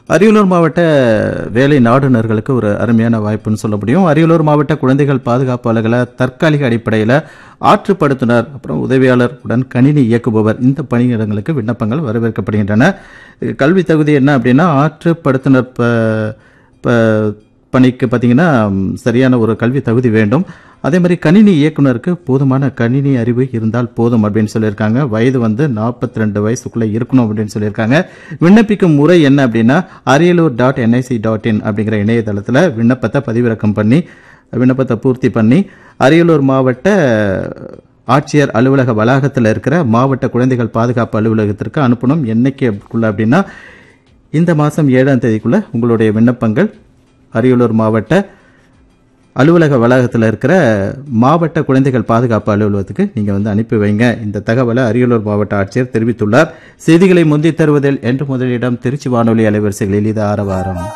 அரியலூர் மாவட்ட வேலை நாடுனர்களுக்கு ஒரு அருமையான வாய்ப்புன்னு சொல்ல முடியும் அரியலூர் மாவட்ட குழந்தைகள் பாதுகாப்பு அலுவலக தற்காலிக அடிப்படையில் ஆற்றுப்படுத்துனர் அப்புறம் உதவியாளர் உடன் கணினி இயக்குபவர் இந்த பணியிடங்களுக்கு விண்ணப்பங்கள் வரவேற்கப்படுகின்றன கல்வி தகுதி என்ன அப்படின்னா ஆற்றுப்படுத்துனர் ப ப- பணிக்கு பார்த்தீங்கன்னா ம், சரியான ஒரு கல்வி தகுதி வேண்டும் அதே மாதிரி கணினி இயக்குனருக்கு போதுமான கணினி அறிவு இருந்தால் போதும் அப்படின்னு சொல்லியிருக்காங்க வயது வந்து நாற்பத்தி ரெண்டு வயசுக்குள்ள இருக்கணும் அப்படின்னு சொல்லியிருக்காங்க விண்ணப்பிக்கும் முறை என்ன அப்படின்னா Ariyalur dot NIC dot in அப்படிங்கிற இணையதளத்தில் விண்ணப்பத்தை பதிவிறக்கம் பண்ணி விண்ணப்பத்தை பூர்த்தி பண்ணி அரியலூர் மாவட்ட ஆட்சியர் அலுவலக வளாகத்தில் இருக்கிற மாவட்ட குழந்தைகள் பாதுகாப்பு அலுவலகத்திற்கு அனுப்பணும் என்னைக்குள்ள அப்படின்னா இந்த மாதம் ஏழாம் தேதிக்குள்ள உங்களுடைய விண்ணப்பங்கள் அரியலூர் மாவட்ட அலுவலக வளாகத்தில் இருக்கிற மாவட்ட குழந்தைகள் பாதுகாப்பு அலுவலகத்துக்கு நீங்கள் வந்து அனுப்பி வைங்க இந்த தகவலை அரியலூர் மாவட்ட ஆட்சியர் தெரிவித்துள்ளார் செய்திகளை முந்தித் தருவதில் என்று முதலிடம் திருச்சி வானொலி அலைவரிசைகளில் இது ஆரவாரம்